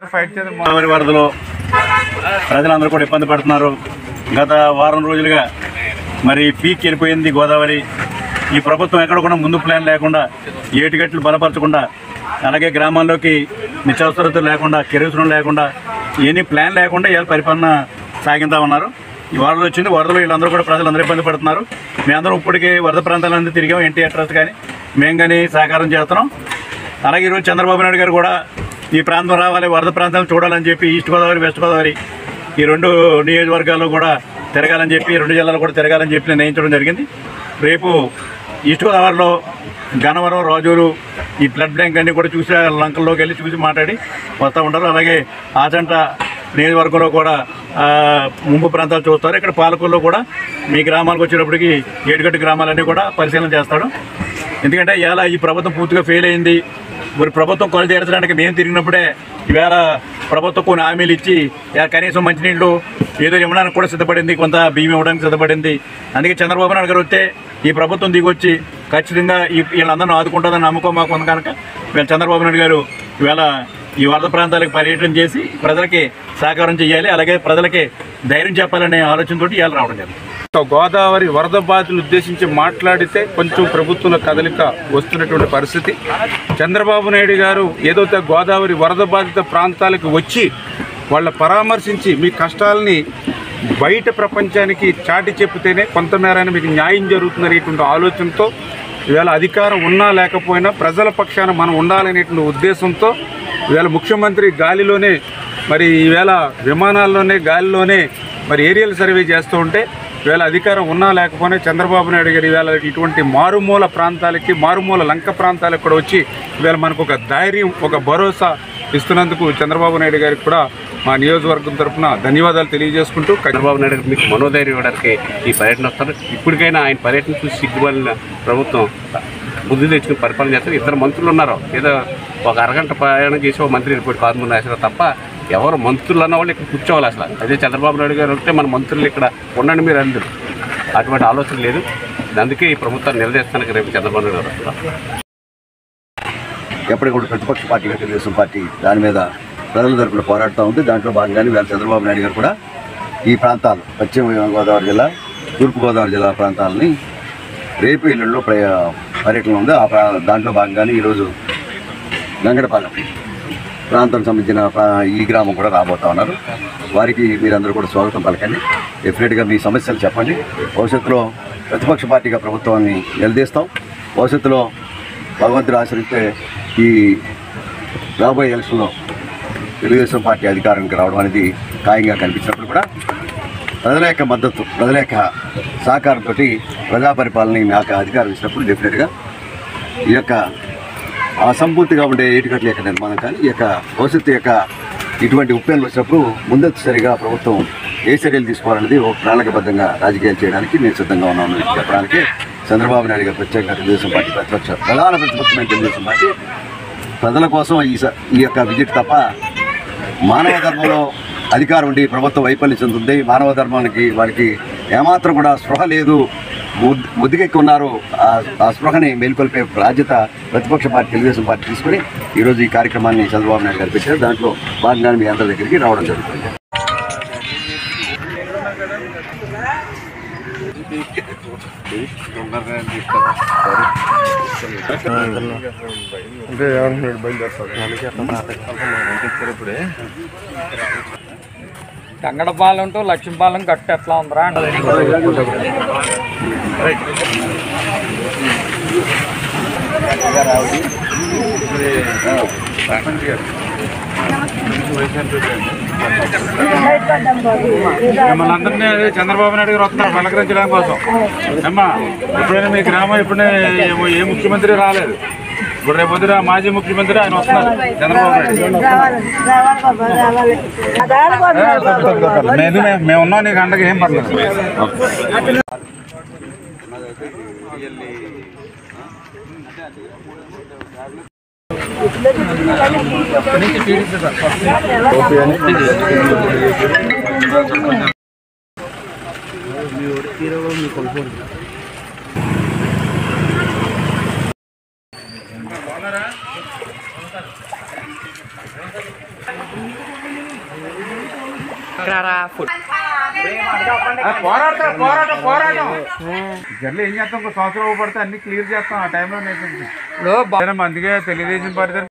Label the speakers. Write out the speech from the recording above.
Speaker 1: fight చేద్దాం
Speaker 2: గోదావరి వరదలో ప్రజలందరూ కూడా ఇబ్బంది పడుతున్నారు గత వారం రోజులుగా మరి పీక్ వెళ్ళిపోయింది గోదావరి ఈ ప్రభుత్వం ఎక్కడ కూడా ముందు ప్లాన్ లేకుండా ఏటిగట్లు బలపరచకుండా అలాగే గ్రామాల్లోకి నిత్యావసరతలు లేకుండా కిరోసినం లేకుండా ఏమీ ప్లాన్ లేకుండా ఇవాళ పరిపాలన సాగిద్దా ఉన్నారు ఈ వరదలు వచ్చింది వరదలు వీళ్ళందరూ కూడా ప్రజలందరూ ఇబ్బంది పడుతున్నారు మేమందరం ఇప్పటికే వరద ప్రాంతాలందరూ తిరిగాం ఎన్టీఆర్ ట్రస్ట్ కానీ మేము కానీ సహకారం చేస్తున్నాం అలాగే ఈరోజు చంద్రబాబు నాయుడు గారు కూడా ఈ ప్రాంతం రావాలి వరద ప్రాంతాలను చూడాలని చెప్పి ఈస్ట్ గోదావరి వెస్ట్ గోదావరి ఈ రెండు నియోజకవర్గాల్లో కూడా తిరగాలని చెప్పి రెండు జిల్లాలు కూడా తిరగాలని చెప్పి నిర్ణయించడం జరిగింది రేపు ఈస్ట్ గోదావరిలో గన్నవరం రాజూరు ఈ బ్లడ్ బ్యాంక్ అన్ని కూడా చూసి ఆ లంకల్లోకి వెళ్ళి చూసి మాట్లాడి వస్తూ ఉంటారు అలాగే ఆచంట నియోజకవర్గంలో కూడా ఆ, ముంపు ప్రాంతాలు చూస్తారు ఇక్కడ పాలకొల్లో కూడా మీ గ్రామాలకు వచ్చేటప్పటికి ఏడుగట్టు గ్రామాలన్నీ కూడా పరిశీలన చేస్తాడు ఎందుకంటే ఇవాళ ఈ ప్రభుత్వం పూర్తిగా ఫెయిల్ అయింది మరి ప్రభుత్వం కొలు తీర్చడానికి మేము తిరిగినప్పుడే ఈవేళ ప్రభుత్వం కొన్ని హామీలు ఇచ్చి ఇవాళ కనీసం మంచినీళ్ళు ఏదో ఇవ్వడానికి కూడా సిద్ధపడింది కొంత బియ్యం ఇవ్వడానికి సిద్ధపడింది అందుకే చంద్రబాబు నాయుడు గారు వస్తే ఈ ప్రభుత్వం దిగొచ్చి ఖచ్చితంగా ఈ వీళ్ళందరినీ ఆదుకుంటుందని నమ్మకం మాకు ఉంది కనుక వీళ్ళ చంద్రబాబు నాయుడు గారు ఇవాళ ఈ వరద ప్రాంతాలకు పర్యటన చేసి ప్రజలకి సహకారం చేయాలి అలాగే ప్రజలకి ధైర్యం చెప్పాలనే ఆలోచనతో ఇవాళ రావడం జరిగింది
Speaker 1: గోదావరి వరద బాధితులు ఉద్దేశించి మాట్లాడితే కొంచెం ప్రభుత్వంలో కదలిక వస్తున్నటువంటి పరిస్థితి చంద్రబాబు నాయుడు గారు ఏదైతే గోదావరి వరద బాధిత ప్రాంతాలకు వచ్చి వాళ్ళ పరామర్శించి మీ కష్టాలని బయట ప్రపంచానికి చాటి చెప్తేనే కొంతమేర మీకు న్యాయం జరుగుతుందనేటువంటి ఆలోచనతో ఇవాళ అధికారం ఉన్నా లేకపోయినా ప్రజల పక్షాన మనం ఉండాలనేటువంటి ఉద్దేశంతో ఇవాళ ముఖ్యమంత్రి గాలిలోనే మరి ఈవేళ విమానాల్లోనే గాలిలోనే మరి ఏరియల్ సర్వే చేస్తూ ఉంటే ఈవేళ అధికారం ఉన్నా లేకపోయినా చంద్రబాబు నాయుడు గారు ఈవేళ ఇటువంటి మారుమూల ప్రాంతాలకి మారుమూల లంక ప్రాంతాలకు కూడా వచ్చి ఈవేళ మనకు ఒక ధైర్యం ఒక భరోసా ఇస్తున్నందుకు చంద్రబాబు నాయుడు గారికి కూడా మా నియోజకవర్గం తరఫున ధన్యవాదాలు తెలియజేసుకుంటూ
Speaker 3: చంద్రబాబు నాయుడు గారికి మీకు మనోధైర్యం ఇవ్వడానికి ఈ పర్యటన వస్తారు ఇప్పటికైనా ఆయన పర్యటన చూసి సిగ్గుపడిన ప్రభుత్వం బుద్ధి తెచ్చుకుని పరిపాలన చేస్తారు ఇద్దరు మంత్రులు ఉన్నారు ఏదో ఒక అరగంట ప్రయాణం చేసి ఒక మంత్రి రిపోర్ట్ కాదు ముందు వేసారు తప్ప ఎవరు మంత్రులు అన్న వాళ్ళు ఇక్కడ కూర్చోవాలి అసలు అదే చంద్రబాబు నాయుడు గారు ఉంటే మన మంత్రులు ఇక్కడ ఉండండి మీరు అందరూ అటువంటి ఆలోచన లేదు అందుకే ఈ ప్రభుత్వాన్ని నిలదీస్తానికి రేపు చంద్రబాబు నాయుడు గారు వస్తున్నారు
Speaker 4: ఎప్పటికి కూడా ప్రతిపక్ష పార్టీగా తెలుగుదేశం పార్టీ దాని మీద ప్రజల తరపున పోరాడుతూ ఉంది దాంట్లో భాగంగానే వేళ చంద్రబాబు నాయుడు గారు కూడా ఈ ప్రాంతాలు పశ్చిమ గోదావరి జిల్లా తూర్పు గోదావరి జిల్లా ప్రాంతాలని రేపు ఇళ్ళల్లో ప్రయ పర్యటన ఉంది ఆ ప్రా దాంట్లో భాగంగానే ఈరోజు గంగడపాలెం ప్రాంతానికి సంబంధించిన ప్రా- ఈ గ్రామం కూడా రాబోతా ఉన్నారు వారికి మీరందరూ కూడా స్వాగతం పలకండి డెఫినెట్గా మీ సమస్యలు చెప్పండి భవిష్యత్తులో ప్రతిపక్ష పార్టీగా ప్రభుత్వాన్ని నిలదీస్తాం భవిష్యత్తులో భగవంతుడు ఆశ్రయిస్తే ఈ రాబోయే ఎలక్షన్లో తెలుగుదేశం పార్టీ అధికారానికి రావడం అనేది ఖాయంగా కనిపించినప్పుడు కూడా ప్రజల యొక్క మద్దతు ప్రజల యొక్క సహకారంతో ప్రజా పరిపాలన నాకు అధికారం ఇచ్చినప్పుడు డెఫినెట్గా ఈ యొక్క అసంపూర్తిగా ఉండే ఏటికట్ల యొక్క నిర్మాణం కానీ ఈ యొక్క భవిష్యత్తు యొక్క ఇటువంటి ఉప్పెన్లు వచ్చినప్పుడు ముందస్తుసరిగా ప్రభుత్వం ఏ చర్యలు తీసుకోవాలనేది ఒక ప్రణాళికబద్ధంగా రాజకీయాలు చేయడానికి నేను సిద్ధంగా ఉన్నాను అని చెప్పడానికి చంద్రబాబు నాయుడు గారు ప్రత్యేకంగా తెలుగుదేశం పార్టీ ప్రతిపక్ష ప్రధాన ప్రతిపక్షమైన తెలుగుదేశం పార్టీ ప్రజల కోసం ఈ స- ఈ యొక్క విజిట్ తప్ప మానవ ధర్మంలో అధికారం ఉండి ప్రభుత్వం వైఫల్యం చెందుతుంది మానవ ధర్మానికి వారికి ఏమాత్రం కూడా స్పృహ లేదు ముద్- ముద్దుకెక్కి ఉన్నారు ఆ- ఆ స్పృహని మేల్కొల్పే బాధ్యత ప్రతిపక్ష పార్టీ తెలుగుదేశం పార్టీ తీసుకుని ఈరోజు ఈ కార్యక్రమాన్ని చంద్రబాబు నాయుడు గారు పెట్టారు దాంట్లో భాగంగా మీ అందరి దగ్గరికి రావడం జరుగుతుంది
Speaker 1: అంటే ఏమంటున్నాడు బయలుదేరుతాడు
Speaker 5: గంగడపాలెం టు లక్ష్మీపాలెం గట్టు ఎట్లా ఉందిరా అంటే
Speaker 1: మిమ్మల్ని అందరినీ చంద్రబాబు నాయుడు గారు వస్తున్నారు పలకరించడం కోసం అమ్మా ఎప్పుడైనా మీ గ్రామం ఎప్పుడైనా ఏ- ఏ ముఖ్యమంత్రి రాలేదు ఇప్పుడు రేపు పొద్దున మాజీ ముఖ్యమంత్రి ఆయన వస్తున్నారు చంద్రబాబు నాయుడు లేదు మేము- మేము ఉన్నాం నీకు అండగా ఏం పర్లేదు పోరాటం పోరాటం పోరాటం జర్లు ఏం చేస్తాం ఒక సంవత్సరం పడితే అన్ని క్లియర్ చేస్తాం ఆ టైంలో నేను అందుకే తెలుగుదేశం పార్టీ